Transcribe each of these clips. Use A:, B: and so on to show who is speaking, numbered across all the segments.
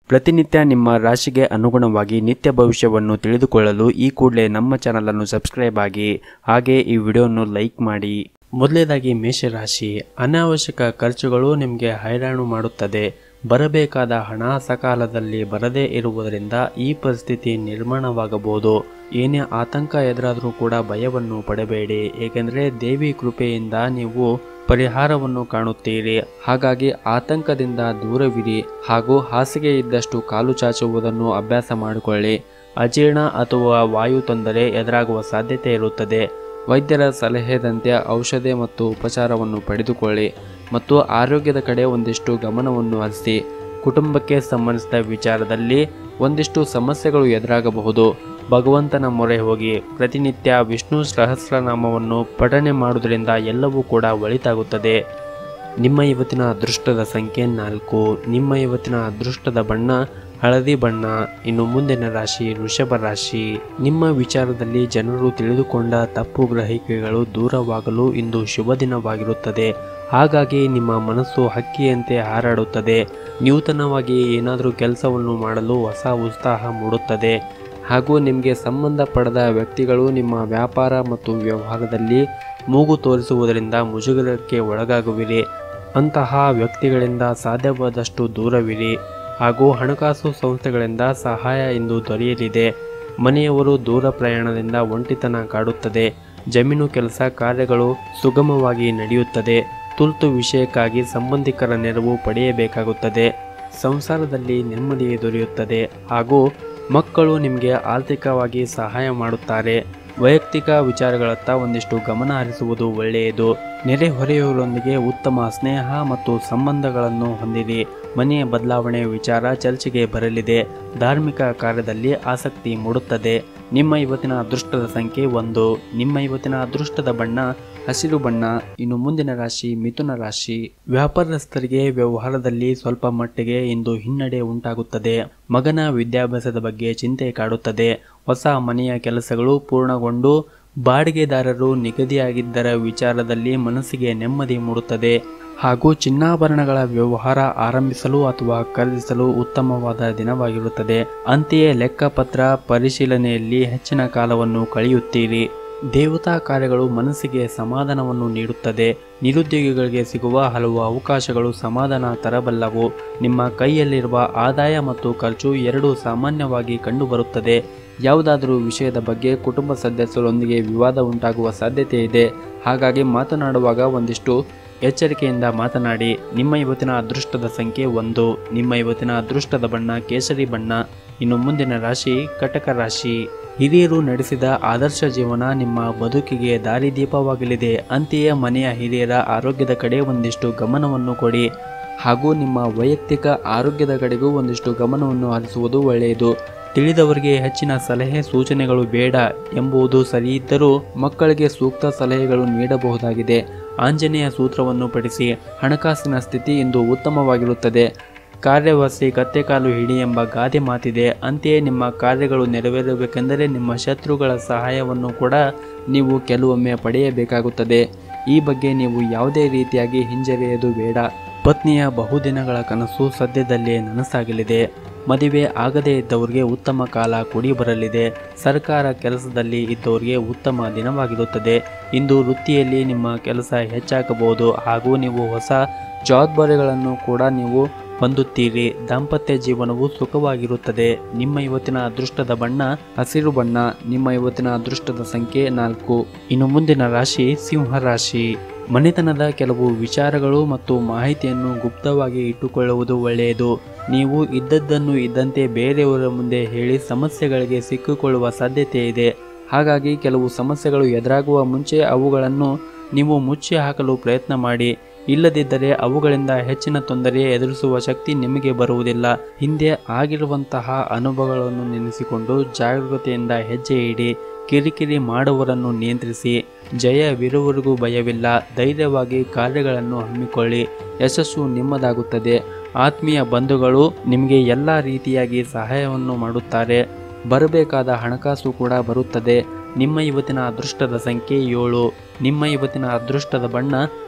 A: ಪ್ರತಿನಿತ್ಯ ನಿಮ್ಮ ರಾಶಿಗೆ ಅನುಗುಣವಾಗಿ ನಿತ್ಯ ಭವಿಷ್ಯವನ್ನು ತಿಳಿದುಕೊಳ್ಳಲು ಈ ಕೂಡಲೇ ನಮ್ಮ ಚಾನಲನ್ನು ಸಬ್ಸ್ಕ್ರೈಬ್ ಆಗಿ ಹಾಗೆ ಈ ವಿಡಿಯೋವನ್ನು ಲೈಕ್ ಮಾಡಿ ಮೊದಲನೇದಾಗಿ ಮೇಷರಾಶಿ ಅನಾವಶ್ಯಕ ಖರ್ಚುಗಳು ನಿಮಗೆ ಹೈರಾಣು ಮಾಡುತ್ತದೆ ಬರಬೇಕಾದ ಹಣ ಸಕಾಲದಲ್ಲಿ ಬರದೇ ಇರುವುದರಿಂದ ಈ ಪರಿಸ್ಥಿತಿ ನಿರ್ಮಾಣವಾಗಬಹುದು ಏನೇ ಆತಂಕ ಎದುರಾದರೂ ಕೂಡ ಭಯವನ್ನು ಪಡಬೇಡಿ ಏಕೆಂದರೆ ದೇವಿ ಕೃಪೆಯಿಂದ ನೀವು ಪರಿಹಾರವನ್ನು ಕಾಣುತ್ತೀರಿ ಹಾಗಾಗಿ ಆತಂಕದಿಂದ ದೂರವಿರಿ ಹಾಗೂ ಹಾಸಿಗೆ ಇದ್ದಷ್ಟು ಕಾಲು ಚಾಚುವುದನ್ನು ಅಭ್ಯಾಸ ಮಾಡಿಕೊಳ್ಳಿ ಅಜೀರ್ಣ ಅಥವಾ ವಾಯು ತೊಂದರೆ ಎದುರಾಗುವ ಸಾಧ್ಯತೆ ಇರುತ್ತದೆ ವೈದ್ಯರ ಸಲಹೆದಂತೆ ಔಷಧಿ ಮತ್ತು ಉಪಚಾರವನ್ನು ಪಡೆದುಕೊಳ್ಳಿ ಮತ್ತು ಆರೋಗ್ಯದ ಕಡೆ ಒಂದಿಷ್ಟು ಗಮನವನ್ನು ಹರಿಸಿ ಕುಟುಂಬಕ್ಕೆ ಸಂಬಂಧಿಸಿದ ವಿಚಾರದಲ್ಲಿ ಒಂದಿಷ್ಟು ಸಮಸ್ಯೆಗಳು ಎದುರಾಗಬಹುದು ಭಗವಂತನ ಮೊರೆ ಹೋಗಿ ಪ್ರತಿನಿತ್ಯ ವಿಷ್ಣು ಸಹಸ್ರನಾಮವನ್ನು ಪಠನೆ ಮಾಡುವುದರಿಂದ ಎಲ್ಲವೂ ಕೂಡ ಒಳಿತಾಗುತ್ತದೆ ನಿಮ್ಮ ಇವತ್ತಿನ ಅದೃಷ್ಟದ ಸಂಖ್ಯೆ ನಾಲ್ಕು ನಿಮ್ಮ ಇವತ್ತಿನ ಅದೃಷ್ಟದ ಬಣ್ಣ ಹಳದಿ ಬಣ್ಣ ಇನ್ನು ಮುಂದಿನ ರಾಶಿ ವೃಷಭ ರಾಶಿ ನಿಮ್ಮ ವಿಚಾರದಲ್ಲಿ ಜನರು ತಿಳಿದುಕೊಂಡ ತಪ್ಪು ಗ್ರಹಿಕೆಗಳು ದೂರವಾಗಲು ಇಂದು ಶುಭ ದಿನವಾಗಿರುತ್ತದೆ ಹಾಗಾಗಿ ನಿಮ್ಮ ಮನಸ್ಸು ಹಕ್ಕಿಯಂತೆ ಹಾರಾಡುತ್ತದೆ ನೂತನವಾಗಿ ಏನಾದರೂ ಕೆಲಸವನ್ನು ಮಾಡಲು ಹೊಸ ಉತ್ಸಾಹ ಮೂಡುತ್ತದೆ ಹಾಗೂ ನಿಮಗೆ ಸಂಬಂಧಪಡದ ವ್ಯಕ್ತಿಗಳು ನಿಮ್ಮ ವ್ಯಾಪಾರ ಮತ್ತು ವ್ಯವಹಾರದಲ್ಲಿ ಮೂಗು ತೋರಿಸುವುದರಿಂದ ಮುಜುಗರಕ್ಕೆ ಒಳಗಾಗುವಿರಿ ಅಂತಹ ವ್ಯಕ್ತಿಗಳಿಂದ ಸಾಧ್ಯವಾದಷ್ಟು ದೂರವಿರಿ ಹಾಗೂ ಹಣಕಾಸು ಸಂಸ್ಥೆಗಳಿಂದ ಸಹಾಯ ಇಂದು ದೊರೆಯಲಿದೆ ಮನೆಯವರು ದೂರ ಪ್ರಯಾಣದಿಂದ ಒಂಟಿತನ ಕಾಡುತ್ತದೆ ಜಮೀನು ಕೆಲಸ ಕಾರ್ಯಗಳು ಸುಗಮವಾಗಿ ನಡೆಯುತ್ತದೆ ತುರ್ತು ವಿಷಯಕ್ಕಾಗಿ ಸಂಬಂಧಿಕರ ನೆರವು ಪಡೆಯಬೇಕಾಗುತ್ತದೆ ಸಂಸಾರದಲ್ಲಿ ನೆಮ್ಮದಿ ದೊರೆಯುತ್ತದೆ ಹಾಗೂ ಮಕ್ಕಳು ನಿಮಗೆ ಆರ್ಥಿಕವಾಗಿ ಸಹಾಯ ಮಾಡುತ್ತಾರೆ ವೈಯಕ್ತಿಕ ವಿಚಾರಗಳತ್ತ ಒಂದಿಷ್ಟು ಗಮನ ಹರಿಸುವುದು ಒಳ್ಳೆಯದು ನೆರೆಹೊರೆಯವರೊಂದಿಗೆ ಉತ್ತಮ ಸ್ನೇಹ ಮತ್ತು ಸಂಬಂಧಗಳನ್ನು ಹೊಂದಿರಿ ಮನೆಯ ಬದಲಾವಣೆ ವಿಚಾರ ಚರ್ಚೆಗೆ ಬರಲಿದೆ ಧಾರ್ಮಿಕ ಕಾರ್ಯದಲ್ಲಿ ಆಸಕ್ತಿ ಮೂಡುತ್ತದೆ ನಿಮ್ಮ ಇವತ್ತಿನ ಅದೃಷ್ಟದ ಸಂಖ್ಯೆ ಒಂದು ನಿಮ್ಮ ಇವತ್ತಿನ ಅದೃಷ್ಟದ ಬಣ್ಣ ಹಸಿರು ಬಣ್ಣ ಇನ್ನು ಮುಂದಿನ ರಾಶಿ ಮಿಥುನ ರಾಶಿ ವ್ಯಾಪಾರಸ್ಥರಿಗೆ ವ್ಯವಹಾರದಲ್ಲಿ ಸ್ವಲ್ಪ ಮಟ್ಟಿಗೆ ಇಂದು ಹಿನ್ನಡೆ ಉಂಟಾಗುತ್ತದೆ ಮಗನ ವಿದ್ಯಾಭ್ಯಾಸದ ಬಗ್ಗೆ ಚಿಂತೆ ಕಾಡುತ್ತದೆ ಹೊಸ ಮನೆಯ ಕೆಲಸಗಳು ಪೂರ್ಣಗೊಂಡು ಬಾಡಿಗೆದಾರರು ನಿಗದಿಯಾಗಿದ್ದರ ವಿಚಾರದಲ್ಲಿ ಮನಸ್ಸಿಗೆ ನೆಮ್ಮದಿ ಮೂಡುತ್ತದೆ ಹಾಗೂ ಚಿನ್ನಾಭರಣಗಳ ವ್ಯವಹಾರ ಆರಂಭಿಸಲು ಅಥವಾ ಖರೀದಿಸಲು ಉತ್ತಮವಾದ ದಿನವಾಗಿರುತ್ತದೆ ಅಂತೆಯೇ ಲೆಕ್ಕಪತ್ರ ಪರಿಶೀಲನೆಯಲ್ಲಿ ಹೆಚ್ಚಿನ ಕಾಲವನ್ನು ಕಳೆಯುತ್ತೀರಿ ದೇವತಾ ಕಾರ್ಯಗಳು ಮನಸ್ಸಿಗೆ ಸಮಾಧಾನವನ್ನು ನೀಡುತ್ತದೆ ನಿರುದ್ಯೋಗಿಗಳಿಗೆ ಸಿಗುವ ಹಲವು ಅವಕಾಶಗಳು ಸಮಾಧಾನ ತರಬಲ್ಲವು ನಿಮ್ಮ ಕೈಯಲ್ಲಿರುವ ಆದಾಯ ಮತ್ತು ಖರ್ಚು ಎರಡೂ ಸಾಮಾನ್ಯವಾಗಿ ಕಂಡುಬರುತ್ತದೆ ಯಾವುದಾದರೂ ವಿಷಯದ ಬಗ್ಗೆ ಕುಟುಂಬ ಸದಸ್ಯರೊಂದಿಗೆ ವಿವಾದ ಉಂಟಾಗುವ ಸಾಧ್ಯತೆ ಇದೆ ಹಾಗಾಗಿ ಮಾತನಾಡುವಾಗ ಒಂದಿಷ್ಟು ಎಚ್ಚರಿಕೆಯಿಂದ ಮಾತನಾಡಿ ನಿಮ್ಮ ಇವತ್ತಿನ ಅದೃಷ್ಟದ ಸಂಖ್ಯೆ ಒಂದು ನಿಮ್ಮ ಇವತ್ತಿನ ಅದೃಷ್ಟದ ಬಣ್ಣ ಕೇಸರಿ ಬಣ್ಣ ಇನ್ನು ಮುಂದಿನ ರಾಶಿ ಕಟಕ ರಾಶಿ ಹಿರಿಯರು ನಡೆಸಿದ ಆದರ್ಶ ಜೀವನ ನಿಮ್ಮ ಬದುಕಿಗೆ ದಾರಿದೀಪವಾಗಲಿದೆ ಅಂತೆಯೇ ಮನೆಯ ಹಿರಿಯರ ಆರೋಗ್ಯದ ಕಡೆ ಒಂದಿಷ್ಟು ಗಮನವನ್ನು ಕೊಡಿ ಹಾಗೂ ನಿಮ್ಮ ವೈಯಕ್ತಿಕ ಆರೋಗ್ಯದ ಕಡೆಗೂ ಒಂದಿಷ್ಟು ಗಮನವನ್ನು ಹರಿಸುವುದು ಒಳ್ಳೆಯದು ತಿಳಿದವರಿಗೆ ಹೆಚ್ಚಿನ ಸಲಹೆ ಸೂಚನೆಗಳು ಬೇಡ ಎಂಬುದು ಸರಿಯಿದ್ದರೂ ಮಕ್ಕಳಿಗೆ ಸೂಕ್ತ ಸಲಹೆಗಳು ನೀಡಬಹುದಾಗಿದೆ ಆಂಜನೇಯ ಸೂತ್ರವನ್ನು ಪಡಿಸಿ ಹಣಕಾಸಿನ ಸ್ಥಿತಿ ಇಂದು ಉತ್ತಮವಾಗಿರುತ್ತದೆ ಕಾರ್ಯವಸಿ ಕತ್ತೆಕಾಲು ಹಿಡಿ ಎಂಬ ಗಾದೆ ಮಾತಿದೆ ಅಂತೆಯೇ ನಿಮ್ಮ ಕಾರ್ಯಗಳು ನೆರವೇರಬೇಕೆಂದರೆ ನಿಮ್ಮ ಶತ್ರುಗಳ ಸಹಾಯವನ್ನು ಕೂಡ ನೀವು ಕೆಲವೊಮ್ಮೆ ಪಡೆಯಬೇಕಾಗುತ್ತದೆ ಈ ಬಗ್ಗೆ ನೀವು ಯಾವುದೇ ರೀತಿಯಾಗಿ ಹಿಂಜರಿಯುವುದು ಬೇಡ ಪತ್ನಿಯ ಬಹುದಿನಗಳ ಕನಸು ಸದ್ಯದಲ್ಲೇ ನನಸಾಗಲಿದೆ ಮದುವೆ ಆಗದೇ ಇದ್ದವರಿಗೆ ಉತ್ತಮ ಕಾಲ ಕೂಡಿ ಬರಲಿದೆ ಸರ್ಕಾರ ಕೆಲಸದಲ್ಲಿ ಇದ್ದವರಿಗೆ ಉತ್ತಮ ದಿನವಾಗಿರುತ್ತದೆ ಇಂದು ವೃತ್ತಿಯಲ್ಲಿ ನಿಮ್ಮ ಕೆಲಸ ಹೆಚ್ಚಾಗಬಹುದು ಹಾಗೂ ನೀವು ಹೊಸ ಜವಾಬ್ದಾರಿಗಳನ್ನು ಕೂಡ ನೀವು ಹೊಂದುತ್ತೀರಿ ದಾಂಪತ್ಯ ಜೀವನವು ಸುಖವಾಗಿರುತ್ತದೆ ನಿಮ್ಮ ಇವತ್ತಿನ ಅದೃಷ್ಟದ ಬಣ್ಣ ಹಸಿರು ಬಣ್ಣ ನಿಮ್ಮ ಇವತ್ತಿನ ಅದೃಷ್ಟದ ಸಂಖ್ಯೆ ನಾಲ್ಕು ಇನ್ನು ಮುಂದಿನ ರಾಶಿ ಸಿಂಹ ರಾಶಿ ಮನೆತನದ ಕೆಲವು ವಿಚಾರಗಳು ಮತ್ತು ಮಾಹಿತಿಯನ್ನು ಗುಪ್ತವಾಗಿ ಇಟ್ಟುಕೊಳ್ಳುವುದು ಒಳ್ಳೆಯದು ನೀವು ಇದ್ದದ್ದನ್ನು ಇದ್ದಂತೆ ಬೇರೆಯವರ ಮುಂದೆ ಹೇಳಿ ಸಮಸ್ಯೆಗಳಿಗೆ ಸಿಕ್ಕಿಕೊಳ್ಳುವ ಸಾಧ್ಯತೆ ಇದೆ ಹಾಗಾಗಿ ಕೆಲವು ಸಮಸ್ಯೆಗಳು ಎದುರಾಗುವ ಮುಂಚೆ ಅವುಗಳನ್ನು ನೀವು ಮುಚ್ಚಿ ಹಾಕಲು ಪ್ರಯತ್ನ ಮಾಡಿ ಇಲ್ಲದಿದ್ದರೆ ಅವುಗಳಿಂದ ಹೆಚ್ಚಿನ ತೊಂದರೆ ಎದುರಿಸುವ ಶಕ್ತಿ ನಿಮಗೆ ಬರುವುದಿಲ್ಲ ಹಿಂದೆ ಆಗಿರುವಂತಹ ಅನುಭವಗಳನ್ನು ನೆನೆಸಿಕೊಂಡು ಜಾಗರೂಕತೆಯಿಂದ ಹೆಜ್ಜೆ ಇಡಿ ಕಿರಿಕಿರಿ ಮಾಡುವವರನ್ನು ನಿಯಂತ್ರಿಸಿ ಜಯವಿರುವವರೆಗೂ ಭಯವಿಲ್ಲ ಧೈರ್ಯವಾಗಿ ಕಾರ್ಯಗಳನ್ನು ಹಮ್ಮಿಕೊಳ್ಳಿ ಯಶಸ್ಸು ನಿಮ್ಮದಾಗುತ್ತದೆ ಆತ್ಮೀಯ ಬಂಧುಗಳು ನಿಮಗೆ ಎಲ್ಲ ರೀತಿಯಾಗಿ ಸಹಾಯವನ್ನು ಮಾಡುತ್ತಾರೆ ಬರಬೇಕಾದ ಹಣಕಾಸು ಕೂಡ ಬರುತ್ತದೆ ನಿಮ್ಮ ಇವತ್ತಿನ ಅದೃಷ್ಟದ ಸಂಖ್ಯೆ ಏಳು ನಿಮ್ಮ ಇವತ್ತಿನ ಅದೃಷ್ಟದ ಬಣ್ಣ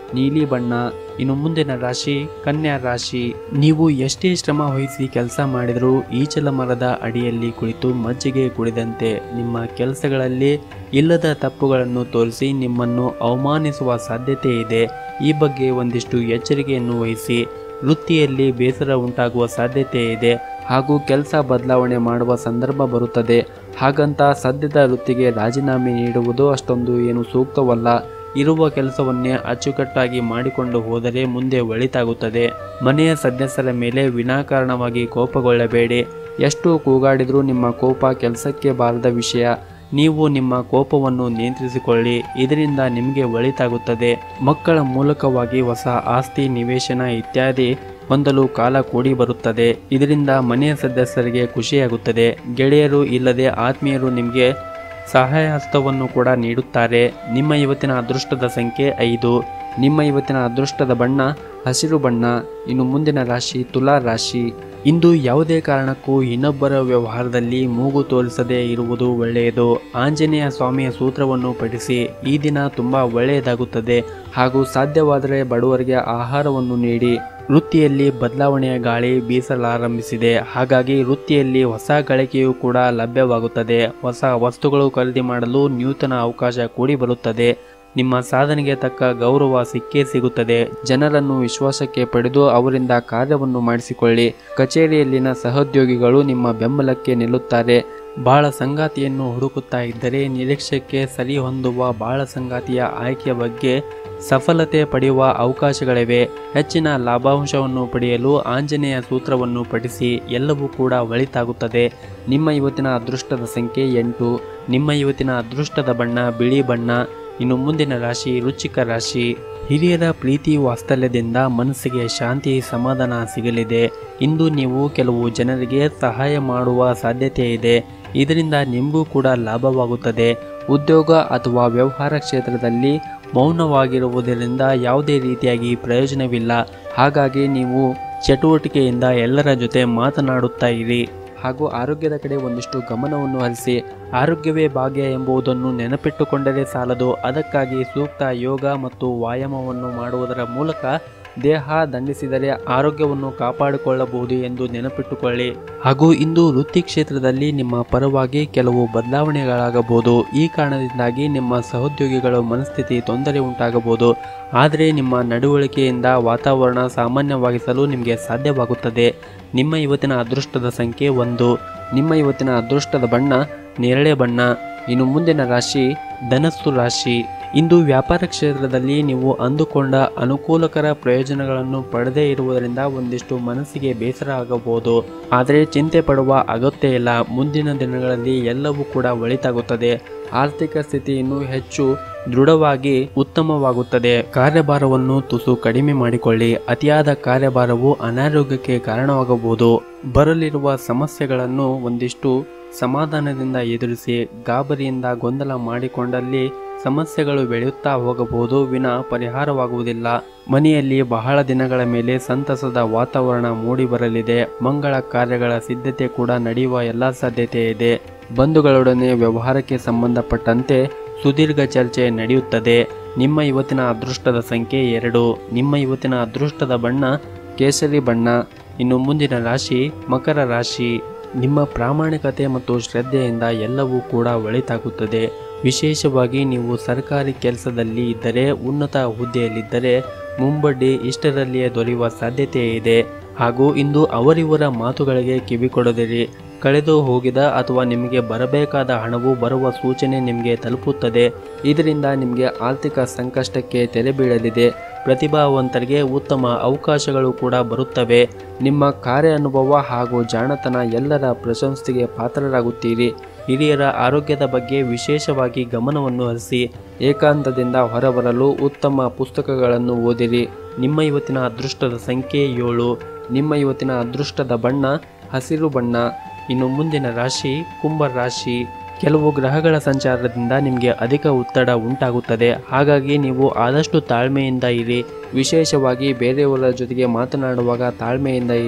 A: ನೀಲಿ ಬಣ್ಣ ಇನ್ನು ಮುಂದಿನ ರಾಶಿ ಕನ್ಯಾ ರಾಶಿ ನೀವು ಎಷ್ಟೇ ಶ್ರಮ ವಹಿಸಿ ಕೆಲಸ ಮಾಡಿದರೂ ಈಚಲ ಮರದ ಅಡಿಯಲ್ಲಿ ಕುಳಿತು ಮಜ್ಜಿಗೆ ಕುಡಿದಂತೆ ನಿಮ್ಮ ಕೆಲಸಗಳಲ್ಲಿ ಇಲ್ಲದ ತಪ್ಪುಗಳನ್ನು ತೋರಿಸಿ ನಿಮ್ಮನ್ನು ಅವಮಾನಿಸುವ ಸಾಧ್ಯತೆ ಇದೆ ಈ ಬಗ್ಗೆ ಒಂದಿಷ್ಟು ಎಚ್ಚರಿಕೆಯನ್ನು ವಹಿಸಿ ವೃತ್ತಿಯಲ್ಲಿ ಬೇಸರ ಉಂಟಾಗುವ ಸಾಧ್ಯತೆ ಇದೆ ಹಾಗೂ ಕೆಲಸ ಬದಲಾವಣೆ ಮಾಡುವ ಸಂದರ್ಭ ಬರುತ್ತದೆ ಹಾಗಂತ ಸದ್ಯದ ವೃತ್ತಿಗೆ ರಾಜೀನಾಮೆ ನೀಡುವುದು ಅಷ್ಟೊಂದು ಏನು ಸೂಕ್ತವಲ್ಲ ಇರುವ ಕೆಲಸವನ್ನೇ ಅಚ್ಚುಕಟ್ಟಾಗಿ ಮಾಡಿಕೊಂಡು ಹೋದರೆ ಮುಂದೆ ಒಳಿತಾಗುತ್ತದೆ ಮನೆಯ ಸದಸ್ಯರ ಮೇಲೆ ವಿನಾಕಾರಣವಾಗಿ ಕೋಪಗೊಳ್ಳಬೇಡಿ ಎಷ್ಟು ಕೂಗಾಡಿದರೂ ನಿಮ್ಮ ಕೋಪ ಕೆಲಸಕ್ಕೆ ಬಾರದ ವಿಷಯ ನೀವು ನಿಮ್ಮ ಕೋಪವನ್ನು ನಿಯಂತ್ರಿಸಿಕೊಳ್ಳಿ ಇದರಿಂದ ನಿಮಗೆ ಒಳಿತಾಗುತ್ತದೆ ಮಕ್ಕಳ ಮೂಲಕವಾಗಿ ಹೊಸ ಆಸ್ತಿ ನಿವೇಶನ ಇತ್ಯಾದಿ ಹೊಂದಲು ಕಾಲ ಕೂಡಿ ಬರುತ್ತದೆ ಇದರಿಂದ ಮನೆಯ ಸದಸ್ಯರಿಗೆ ಖುಷಿಯಾಗುತ್ತದೆ ಗೆಳೆಯರು ಇಲ್ಲದೆ ಆತ್ಮೀಯರು ನಿಮಗೆ ಸಹಾಯ ಹಸ್ತವನ್ನು ಕೂಡ ನೀಡುತ್ತಾರೆ ನಿಮ್ಮ ಇವತ್ತಿನ ಅದೃಷ್ಟದ ಸಂಖ್ಯೆ ಐದು ನಿಮ್ಮ ಇವತ್ತಿನ ಅದೃಷ್ಟದ ಬಣ್ಣ ಹಸಿರು ಬಣ್ಣ ಇನ್ನು ಮುಂದಿನ ರಾಶಿ ತುಲಾ ರಾಶಿ ಇಂದು ಯಾವುದೇ ಕಾರಣಕ್ಕೂ ಇನ್ನೊಬ್ಬರ ವ್ಯವಹಾರದಲ್ಲಿ ಮೂಗು ತೋರಿಸದೇ ಇರುವುದು ಒಳ್ಳೆಯದು ಆಂಜನೇಯ ಸ್ವಾಮಿಯ ಸೂತ್ರವನ್ನು ಪಠಿಸಿ ಈ ದಿನ ತುಂಬ ಒಳ್ಳೆಯದಾಗುತ್ತದೆ ಹಾಗೂ ಸಾಧ್ಯವಾದರೆ ಬಡವರಿಗೆ ಆಹಾರವನ್ನು ನೀಡಿ ವೃತ್ತಿಯಲ್ಲಿ ಬದಲಾವಣೆಯ ಗಾಳಿ ಬೀಸಲಾರಂಭಿಸಿದೆ ಹಾಗಾಗಿ ವೃತ್ತಿಯಲ್ಲಿ ಹೊಸ ಗಳಿಕೆಯೂ ಕೂಡ ಲಭ್ಯವಾಗುತ್ತದೆ ಹೊಸ ವಸ್ತುಗಳು ಖರೀದಿ ಮಾಡಲು ನೂತನ ಅವಕಾಶ ಕೂಡಿ ಬರುತ್ತದೆ ನಿಮ್ಮ ಸಾಧನೆಗೆ ತಕ್ಕ ಗೌರವ ಸಿಕ್ಕೇ ಸಿಗುತ್ತದೆ ಜನರನ್ನು ವಿಶ್ವಾಸಕ್ಕೆ ಪಡೆದು ಅವರಿಂದ ಕಾರ್ಯವನ್ನು ಮಾಡಿಸಿಕೊಳ್ಳಿ ಕಚೇರಿಯಲ್ಲಿನ ಸಹೋದ್ಯೋಗಿಗಳು ನಿಮ್ಮ ಬೆಂಬಲಕ್ಕೆ ನಿಲ್ಲುತ್ತಾರೆ ಬಾಳ ಸಂಗಾತಿಯನ್ನು ಹುಡುಕುತ್ತಾ ಇದ್ದರೆ ನಿರೀಕ್ಷೆಗೆ ಸರಿ ಹೊಂದುವ ಬಾಳ ಸಂಗಾತಿಯ ಆಯ್ಕೆಯ ಬಗ್ಗೆ ಸಫಲತೆ ಪಡೆಯುವ ಅವಕಾಶಗಳಿವೆ ಹೆಚ್ಚಿನ ಲಾಭಾಂಶವನ್ನು ಪಡೆಯಲು ಆಂಜನೇಯ ಸೂತ್ರವನ್ನು ಪಠಿಸಿ ಎಲ್ಲವೂ ಕೂಡ ಒಳಿತಾಗುತ್ತದೆ ನಿಮ್ಮ ಇವತ್ತಿನ ಅದೃಷ್ಟದ ಸಂಖ್ಯೆ ಎಂಟು ನಿಮ್ಮ ಇವತ್ತಿನ ಅದೃಷ್ಟದ ಬಣ್ಣ ಬಿಳಿ ಬಣ್ಣ ಇನ್ನು ಮುಂದಿನ ರಾಶಿ ರುಚಿಕ ರಾಶಿ ಹಿರಿಯರ ಪ್ರೀತಿ ವಾತ್ಸಲ್ಯದಿಂದ ಮನಸ್ಸಿಗೆ ಶಾಂತಿ ಸಮಾಧಾನ ಸಿಗಲಿದೆ ಇಂದು ನೀವು ಕೆಲವು ಜನರಿಗೆ ಸಹಾಯ ಮಾಡುವ ಸಾಧ್ಯತೆ ಇದೆ ಇದರಿಂದ ನಿಮಗೂ ಕೂಡ ಲಾಭವಾಗುತ್ತದೆ ಉದ್ಯೋಗ ಅಥವಾ ವ್ಯವಹಾರ ಕ್ಷೇತ್ರದಲ್ಲಿ ಮೌನವಾಗಿರುವುದರಿಂದ ಯಾವುದೇ ರೀತಿಯಾಗಿ ಪ್ರಯೋಜನವಿಲ್ಲ ಹಾಗಾಗಿ ನೀವು ಚಟುವಟಿಕೆಯಿಂದ ಎಲ್ಲರ ಜೊತೆ ಮಾತನಾಡುತ್ತಾ ಇರಿ ಹಾಗೂ ಆರೋಗ್ಯದ ಕಡೆ ಒಂದಿಷ್ಟು ಗಮನವನ್ನು ಹರಿಸಿ ಆರೋಗ್ಯವೇ ಭಾಗ್ಯ ಎಂಬುದನ್ನು ನೆನಪಿಟ್ಟುಕೊಂಡರೆ ಸಾಲದು ಅದಕ್ಕಾಗಿ ಸೂಕ್ತ ಯೋಗ ಮತ್ತು ವ್ಯಾಯಾಮವನ್ನು ಮಾಡುವುದರ ಮೂಲಕ ದೇಹ ದಂಡಿಸಿದರೆ ಆರೋಗ್ಯವನ್ನು ಕಾಪಾಡಿಕೊಳ್ಳಬಹುದು ಎಂದು ನೆನಪಿಟ್ಟುಕೊಳ್ಳಿ ಹಾಗೂ ಇಂದು ವೃತ್ತಿ ಕ್ಷೇತ್ರದಲ್ಲಿ ನಿಮ್ಮ ಪರವಾಗಿ ಕೆಲವು ಬದಲಾವಣೆಗಳಾಗಬಹುದು ಈ ಕಾರಣದಿಂದಾಗಿ ನಿಮ್ಮ ಸಹೋದ್ಯೋಗಿಗಳ ಮನಸ್ಥಿತಿ ತೊಂದರೆ ಉಂಟಾಗಬಹುದು ಆದರೆ ನಿಮ್ಮ ನಡವಳಿಕೆಯಿಂದ ವಾತಾವರಣ ಸಾಮಾನ್ಯವಾಗಿಸಲು ನಿಮಗೆ ಸಾಧ್ಯವಾಗುತ್ತದೆ ನಿಮ್ಮ ಇವತ್ತಿನ ಅದೃಷ್ಟದ ಸಂಖ್ಯೆ ಒಂದು ನಿಮ್ಮ ಇವತ್ತಿನ ಅದೃಷ್ಟದ ಬಣ್ಣ ನೇರಳೆ ಬಣ್ಣ ಇನ್ನು ಮುಂದಿನ ರಾಶಿ ಧನಸ್ಸು ರಾಶಿ ಇಂದು ವ್ಯಾಪಾರ ಕ್ಷೇತ್ರದಲ್ಲಿ ನೀವು ಅಂದುಕೊಂಡ ಅನುಕೂಲಕರ ಪ್ರಯೋಜನಗಳನ್ನು ಪಡೆದೇ ಇರುವುದರಿಂದ ಒಂದಿಷ್ಟು ಮನಸ್ಸಿಗೆ ಬೇಸರ ಆಗಬಹುದು ಆದರೆ ಚಿಂತೆ ಪಡುವ ಅಗತ್ಯ ಇಲ್ಲ ಮುಂದಿನ ದಿನಗಳಲ್ಲಿ ಎಲ್ಲವೂ ಕೂಡ ಒಳಿತಾಗುತ್ತದೆ ಆರ್ಥಿಕ ಸ್ಥಿತಿ ಇನ್ನೂ ಹೆಚ್ಚು ದೃಢವಾಗಿ ಉತ್ತಮವಾಗುತ್ತದೆ ಕಾರ್ಯಭಾರವನ್ನು ತುಸು ಕಡಿಮೆ ಮಾಡಿಕೊಳ್ಳಿ ಅತಿಯಾದ ಕಾರ್ಯಭಾರವು ಅನಾರೋಗ್ಯಕ್ಕೆ ಕಾರಣವಾಗಬಹುದು ಬರಲಿರುವ ಸಮಸ್ಯೆಗಳನ್ನು ಒಂದಿಷ್ಟು ಸಮಾಧಾನದಿಂದ ಎದುರಿಸಿ ಗಾಬರಿಯಿಂದ ಗೊಂದಲ ಮಾಡಿಕೊಂಡಲ್ಲಿ ಸಮಸ್ಯೆಗಳು ಬೆಳೆಯುತ್ತಾ ಹೋಗಬಹುದು ವಿನ ಪರಿಹಾರವಾಗುವುದಿಲ್ಲ ಮನೆಯಲ್ಲಿ ಬಹಳ ದಿನಗಳ ಮೇಲೆ ಸಂತಸದ ವಾತಾವರಣ ಮೂಡಿಬರಲಿದೆ ಮಂಗಳ ಕಾರ್ಯಗಳ ಸಿದ್ಧತೆ ಕೂಡ ನಡೆಯುವ ಎಲ್ಲ ಸಾಧ್ಯತೆ ಇದೆ ಬಂಧುಗಳೊಡನೆ ವ್ಯವಹಾರಕ್ಕೆ ಸಂಬಂಧಪಟ್ಟಂತೆ ಸುದೀರ್ಘ ಚರ್ಚೆ ನಡೆಯುತ್ತದೆ ನಿಮ್ಮ ಇವತ್ತಿನ ಅದೃಷ್ಟದ ಸಂಖ್ಯೆ ಎರಡು ನಿಮ್ಮ ಇವತ್ತಿನ ಅದೃಷ್ಟದ ಬಣ್ಣ ಕೇಸರಿ ಬಣ್ಣ ಇನ್ನು ಮುಂದಿನ ರಾಶಿ ಮಕರ ರಾಶಿ ನಿಮ್ಮ ಪ್ರಾಮಾಣಿಕತೆ ಮತ್ತು ಶ್ರದ್ಧೆಯಿಂದ ಎಲ್ಲವೂ ಕೂಡ ಒಳಿತಾಗುತ್ತದೆ ವಿಶೇಷವಾಗಿ ನೀವು ಸರ್ಕಾರಿ ಕೆಲಸದಲ್ಲಿ ಇದ್ದರೆ ಉನ್ನತ ಹುದ್ದೆಯಲ್ಲಿದ್ದರೆ ಮುಂಬಡ್ಡಿ ಇಷ್ಟರಲ್ಲಿಯೇ ದೊರೆಯುವ ಸಾಧ್ಯತೆ ಇದೆ ಹಾಗೂ ಇಂದು ಅವರಿವರ ಮಾತುಗಳಿಗೆ ಕಿವಿಕೊಡದಿರಿ ಕಳೆದು ಹೋಗಿದ ಅಥವಾ ನಿಮಗೆ ಬರಬೇಕಾದ ಹಣವು ಬರುವ ಸೂಚನೆ ನಿಮಗೆ ತಲುಪುತ್ತದೆ ಇದರಿಂದ ನಿಮಗೆ ಆರ್ಥಿಕ ಸಂಕಷ್ಟಕ್ಕೆ ತೆರೆ ಬೀಳಲಿದೆ ಪ್ರತಿಭಾವಂತರಿಗೆ ಉತ್ತಮ ಅವಕಾಶಗಳು ಕೂಡ ಬರುತ್ತವೆ ನಿಮ್ಮ ಕಾರ್ಯ ಅನುಭವ ಹಾಗೂ ಜಾಣತನ ಎಲ್ಲರ ಪ್ರಶಂಸೆಗೆ ಪಾತ್ರರಾಗುತ್ತೀರಿ ಹಿರಿಯರ ಆರೋಗ್ಯದ ಬಗ್ಗೆ ವಿಶೇಷವಾಗಿ ಗಮನವನ್ನು ಹರಿಸಿ ಏಕಾಂತದಿಂದ ಹೊರಬರಲು ಉತ್ತಮ ಪುಸ್ತಕಗಳನ್ನು ಓದಿರಿ ನಿಮ್ಮ ಇವತ್ತಿನ ಅದೃಷ್ಟದ ಸಂಖ್ಯೆ ಏಳು ನಿಮ್ಮ ಇವತ್ತಿನ ಅದೃಷ್ಟದ ಬಣ್ಣ ಹಸಿರು ಬಣ್ಣ ಇನ್ನು ಮುಂದಿನ ರಾಶಿ ಕುಂಭ ರಾಶಿ ಕೆಲವು ಗ್ರಹಗಳ ಸಂಚಾರದಿಂದ ನಿಮಗೆ ಅಧಿಕ ಒತ್ತಡ ಉಂಟಾಗುತ್ತದೆ ಹಾಗಾಗಿ ನೀವು ಆದಷ್ಟು ತಾಳ್ಮೆಯಿಂದ ಇರಿ ವಿಶೇಷವಾಗಿ ಬೇರೆಯವರ ಜೊತೆಗೆ ಮಾತನಾಡುವಾಗ ತಾಳ್ಮೆಯಿಂದ ಇರಿ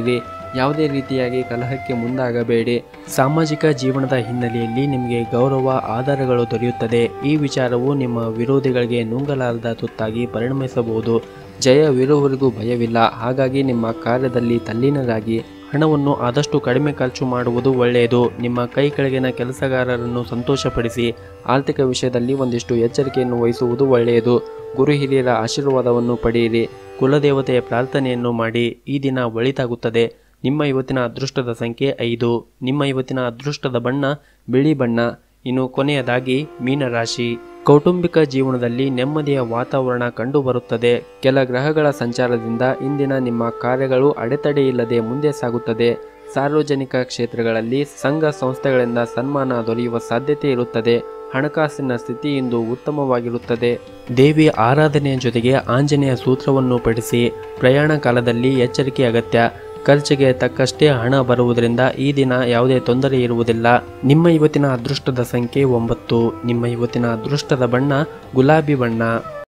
A: ಯಾವುದೇ ರೀತಿಯಾಗಿ ಕಲಹಕ್ಕೆ ಮುಂದಾಗಬೇಡಿ ಸಾಮಾಜಿಕ ಜೀವನದ ಹಿನ್ನೆಲೆಯಲ್ಲಿ ನಿಮಗೆ ಗೌರವ ಆಧಾರಗಳು ದೊರೆಯುತ್ತದೆ ಈ ವಿಚಾರವು ನಿಮ್ಮ ವಿರೋಧಿಗಳಿಗೆ ನುಂಗಲಾರದ ತುತ್ತಾಗಿ ಪರಿಣಮಿಸಬಹುದು ಜಯವಿರುವವರೆಗೂ ಭಯವಿಲ್ಲ ಹಾಗಾಗಿ ನಿಮ್ಮ ಕಾರ್ಯದಲ್ಲಿ ತಲ್ಲೀನರಾಗಿ ಹಣವನ್ನು ಆದಷ್ಟು ಕಡಿಮೆ ಖರ್ಚು ಮಾಡುವುದು ಒಳ್ಳೆಯದು ನಿಮ್ಮ ಕೈ ಕೆಳಗಿನ ಕೆಲಸಗಾರರನ್ನು ಸಂತೋಷಪಡಿಸಿ ಆರ್ಥಿಕ ವಿಷಯದಲ್ಲಿ ಒಂದಿಷ್ಟು ಎಚ್ಚರಿಕೆಯನ್ನು ವಹಿಸುವುದು ಒಳ್ಳೆಯದು ಗುರು ಹಿರಿಯರ ಆಶೀರ್ವಾದವನ್ನು ಪಡೆಯಿರಿ ಕುಲದೇವತೆಯ ಪ್ರಾರ್ಥನೆಯನ್ನು ಮಾಡಿ ಈ ದಿನ ಒಳಿತಾಗುತ್ತದೆ ನಿಮ್ಮ ಇವತ್ತಿನ ಅದೃಷ್ಟದ ಸಂಖ್ಯೆ ಐದು ನಿಮ್ಮ ಇವತ್ತಿನ ಅದೃಷ್ಟದ ಬಣ್ಣ ಬಿಳಿ ಬಣ್ಣ ಇನ್ನು ಕೊನೆಯದಾಗಿ ಮೀನರಾಶಿ ಕೌಟುಂಬಿಕ ಜೀವನದಲ್ಲಿ ನೆಮ್ಮದಿಯ ವಾತಾವರಣ ಕಂಡುಬರುತ್ತದೆ ಕೆಲ ಗ್ರಹಗಳ ಸಂಚಾರದಿಂದ ಇಂದಿನ ನಿಮ್ಮ ಕಾರ್ಯಗಳು ಅಡೆತಡೆಯಿಲ್ಲದೆ ಮುಂದೆ ಸಾಗುತ್ತದೆ ಸಾರ್ವಜನಿಕ ಕ್ಷೇತ್ರಗಳಲ್ಲಿ ಸಂಘ ಸಂಸ್ಥೆಗಳಿಂದ ಸನ್ಮಾನ ದೊರೆಯುವ ಸಾಧ್ಯತೆ ಇರುತ್ತದೆ ಹಣಕಾಸಿನ ಸ್ಥಿತಿ ಇಂದು ಉತ್ತಮವಾಗಿರುತ್ತದೆ ದೇವಿ ಆರಾಧನೆಯ ಜೊತೆಗೆ ಆಂಜನೇಯ ಸೂತ್ರವನ್ನು ಪಠಿಸಿ ಪ್ರಯಾಣ ಕಾಲದಲ್ಲಿ ಎಚ್ಚರಿಕೆ ಅಗತ್ಯ ಖರ್ಚಿಗೆ ತಕ್ಕಷ್ಟೇ ಹಣ ಬರುವುದರಿಂದ ಈ ದಿನ ಯಾವುದೇ ತೊಂದರೆ ಇರುವುದಿಲ್ಲ ನಿಮ್ಮ ಇವತ್ತಿನ ಅದೃಷ್ಟದ ಸಂಖ್ಯೆ ಒಂಬತ್ತು ನಿಮ್ಮ ಇವತ್ತಿನ ಅದೃಷ್ಟದ ಬಣ್ಣ ಗುಲಾಬಿ ಬಣ್ಣ